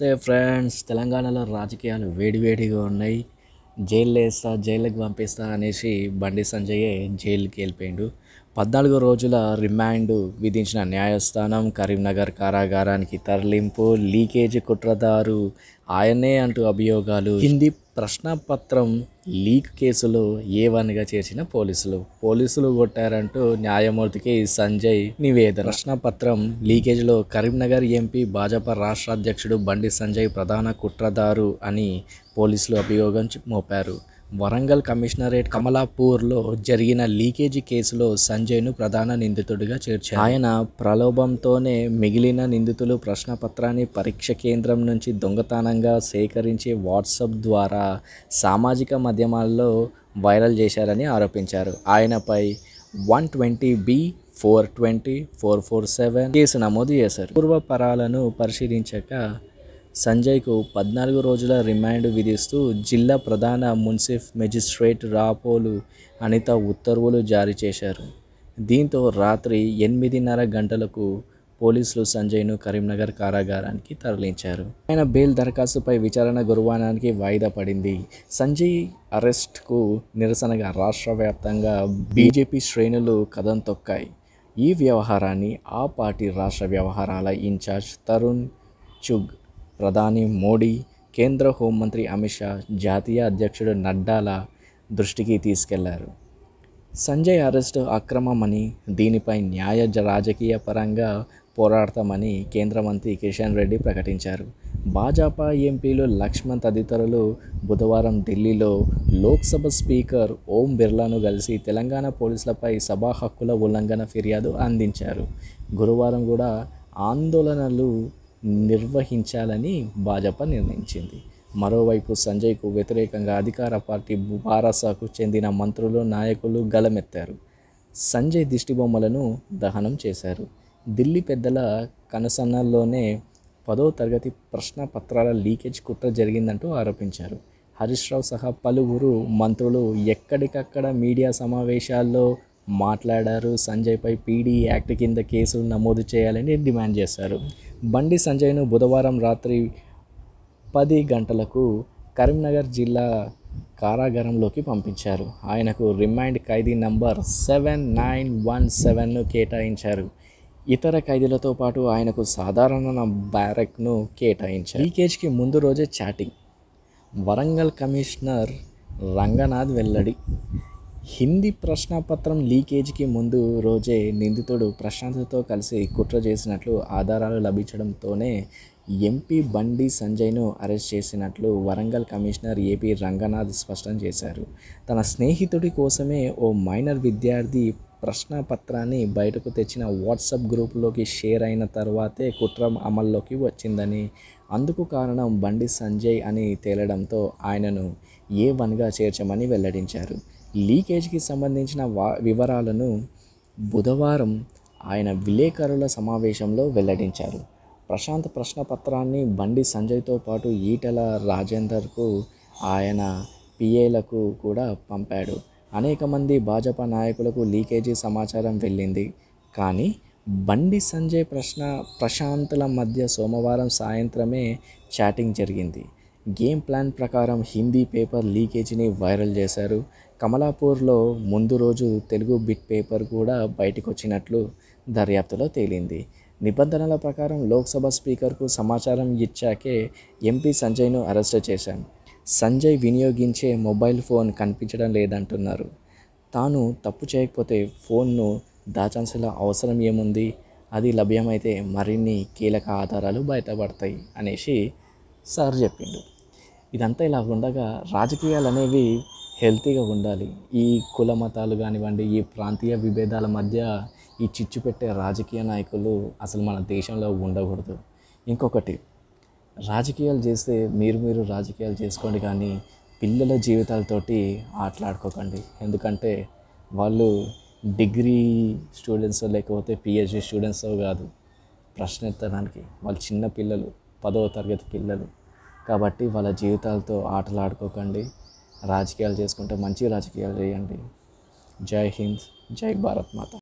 నమస్తే ఫ్రెండ్స్ తెలంగాణలో రాజకీయాలు వేడివేడిగా ఉన్నాయి జైలు వేస్తా జైలుకి పంపిస్తా అనేసి బండి సంజయే జైలుకి వెళ్ళిపోయిండు పద్నాలుగు రోజుల రిమాండ్ విధించిన న్యాయస్థానం కరీంనగర్ కారాగారానికి తరలింపు లీకేజ్ కుట్రదారు ఆయనే అంటూ అభియోగాలు హిందీ ప్రశ్నపత్రం లీక్ కేసులో ఏ వన్గా చేర్చిన పోలీసులు పోలీసులు కొట్టారంటూ న్యాయమూర్తికి సంజయ్ నివేదన ప్రశ్నపత్రం లీకేజ్లో కరీంనగర్ ఎంపీ భాజపా రాష్ట్ర అధ్యక్షుడు బండి సంజయ్ ప్రధాన కుట్రదారు అని పోలీసులు అభియోగం చ- మోపారు వరంగల్ కమిషనరేట్ కమలాపూర్లో జరిగిన లీకేజీ కేసులో సంజయ్ను ప్రధాన నిందితుడిగా చేర్చారు ఆయన ప్రలోభంతోనే మిగిలిన నిందితులు ప్రశ్నపత్రాన్ని పరీక్ష కేంద్రం నుంచి దొంగతనంగా సేకరించి వాట్సాప్ ద్వారా సామాజిక మాధ్యమాల్లో వైరల్ చేశారని ఆరోపించారు ఆయనపై one twenty B four twenty four four seven case నమోదు చేశారు పూర్వపరాలను పరిశీలించాక సంజయ్కు పద్నాలుగు రోజుల రిమాండ్ విధిస్తూ జిల్లా ప్రధాన మున్సిఫ్ మెజిస్ట్రేట్ రాపోలు అనిత ఉత్తర్వులు జారీ చేశారు దీంతో రాత్రి ఎనిమిదిన్నర గంటలకు పోలీసులు సంజయ్ను కరీంనగర్ కారాగారానికి తరలించారు ఆయన బెయిల్ దరఖాస్తుపై విచారణ గురువారానికి వాయిదా పడింది సంజయ్ అరెస్ట్కు నిరసనగా రాష్ట్ర వ్యాప్తంగా బీజేపీ శ్రేణులు కథం తొక్కాయి ఈ వ్యవహారాన్ని ఆ పార్టీ రాష్ట్ర వ్యవహారాల ఇన్ఛార్జ్ తరుణ్ చుగ్ ప్రధాని మోడీ కేంద్ర హోంమంత్రి అమిత్ షా జాతీయ అధ్యక్షుడు నడ్డాల దృష్టికి తీసుకెళ్లారు సంజయ్ అరెస్టు అక్రమమని దీనిపై న్యాయ జ- రాజకీయ పరంగా పోరాడతామని కేంద్ర మంత్రి కిషన్ రెడ్డి ప్రకటించారు భాజపా ఎంపీలు లక్ష్మణ్ తదితరులు బుధవారం ఢిల్లీలో లోక్సభ స్పీకర్ ఓం బిర్లాను కలిసి తెలంగాణ పోలీసులపై సభా హక్కుల ఉల్లంఘన ఫిర్యాదు అందించారు గురువారం కూడా ఆందోళనలు నిర్వహించాలని భాజపా నిర్ణయించింది మరోవైపు సంజయ్కు వ్యతిరేకంగా అధికార పార్టీ బారాసాకు చెందిన మంత్రులు నాయకులు గలమెత్తారు సంజయ్ దిష్టిబొమ్మలను దహనం చేశారు ఢిల్లీ పెద్దల కనుసన్నల్లోనే పదో తరగతి ప్రశ్న పత్రాల లీకేజ్ కుట్ర జరిగిందంటూ ఆరోపించారు హరీష్ రావు సహా పలువురు మంత్రులు ఎక్కడికక్కడ మీడియా సమావేశాల్లో మాట్లాడారు సంజయ్పై పీడీ యాక్ట్ కింద కేసులు నమోదు చేయాలని డిమాండ్ చేశారు బండి సంజయ్ను బుధవారం రాత్రి పది గంటలకు కరీంనగర్ జిల్లా కారాగారంలోకి పంపించారు ఆయనకు రిమాండ్ ఖైదీ నంబర్ సెవెన్ నైన్ వన్ సెవెన్ను కేటాయించారు ఇతర ఖైదీలతో పాటు ఆయనకు సాధారణ బ్యారెక్ను కేటాయించారు లీకేజ్కి ముందు రోజే చాటింగ్ వరంగల్ కమిషనర్ రంగనాథ్ వెల్లడి హిందీ ప్రశ్నపత్రం లీకేజ్కి ముందు రోజే నిందితుడు ప్రశాంత్తో కలిసి కుట్ర చేసినట్లు ఆధారాలు లభించడంతోనే ఎంపీ బండి సంజయ్ను అరెస్ట్ చేసినట్లు వరంగల్ కమిషనర్ ఏపీ రంగనాథ్ స్పష్టం చేశారు తన స్నేహితుడి కోసమే ఓ మైనర్ విద్యార్థి ప్రశ్న పత్రాన్ని బయటకు తెచ్చిన వాట్సాప్ గ్రూపులోకి షేర్ అయిన తర్వాతే కుట్ర అమల్లోకి వచ్చిందని అందుకు కారణం బండి సంజయ్ అని తేలడంతో ఆయనను ఏ వన్గా చేర్చమని వెల్లడించారు లీకేజ్కి సంబంధించిన వా వివరాలను బుధవారం ఆయన విలేకరుల సమావేశంలో వెల్లడించారు ప్రశాంత్ ప్రశ్నపత్రాన్ని బండి సంజయ్తో పాటు ఈటెల రాజేందర్కు ఆయన పిఏలకు కూడా పంపాడు అనేక మంది భాజపా నాయకులకు లీకేజీ సమాచారం వెళ్ళింది కానీ బండి సంజయ్ ప్రశ్న ప్రశాంత్ల మధ్య సోమవారం సాయంత్రమే చాటింగ్ జరిగింది గేమ్ ప్లాన్ ప్రకారం హిందీ పేపర్ లీకేజీని వైరల్ చేశారు కమలాపూర్లో ముందు రోజు తెలుగు బిట్ పేపర్ కూడా బయటకు వచ్చినట్లు దర్యాప్తులో తేలింది నిబంధనల ప్రకారం లోక్సభ స్పీకర్కు సమాచారం ఇచ్చాకే ఎంపీ సంజయ్ను అరెస్ట్ చేశాం సంజయ్ వినియోగించే మొబైల్ ఫోన్ కనిపించడం లేదంటున్నారు తాను తప్పు చేయకపోతే ఫోన్ను దాచాల్సిన అవసరం ఏముంది అది లభ్యమైతే మరిన్ని కీలక ఆధారాలు బయటపడతాయి అనేసి సార్ చెప్పిండు ఇదంతా ఇలా ఉండగా రాజకీయాలు అనేవి హెల్తీగా ఉండాలి ఈ కుల మతాలు కానివ్వండి ఈ ప్రాంతీయ విభేదాల మధ్య ఈ చిచ్చు పెట్టే రాజకీయ నాయకులు అసలు మన దేశంలో ఉండకూడదు ఇంకొకటి రాజకీయాలు చేస్తే మీరు మీరు రాజకీయాలు చేసుకోండి కానీ పిల్లల జీవితాలతోటి ఆటలాడుకోకండి ఎందుకంటే వాళ్ళు డిగ్రీ స్టూడెంట్స్ లేకపోతే పిహెచ్డి స్టూడెంట్స్ కాదు ప్రశ్న ఎత్తడానికి వాళ్ళు చిన్న పిల్లలు పదవ తరగతి పిల్లలు కాబట్టి వాళ్ళ జీవితాలతో ఆటలాడుకోకండి రాజకీయాలు చేసుకుంటే మంచి రాజకీయాలు చేయండి జై హింద్ జై భారత్ మాత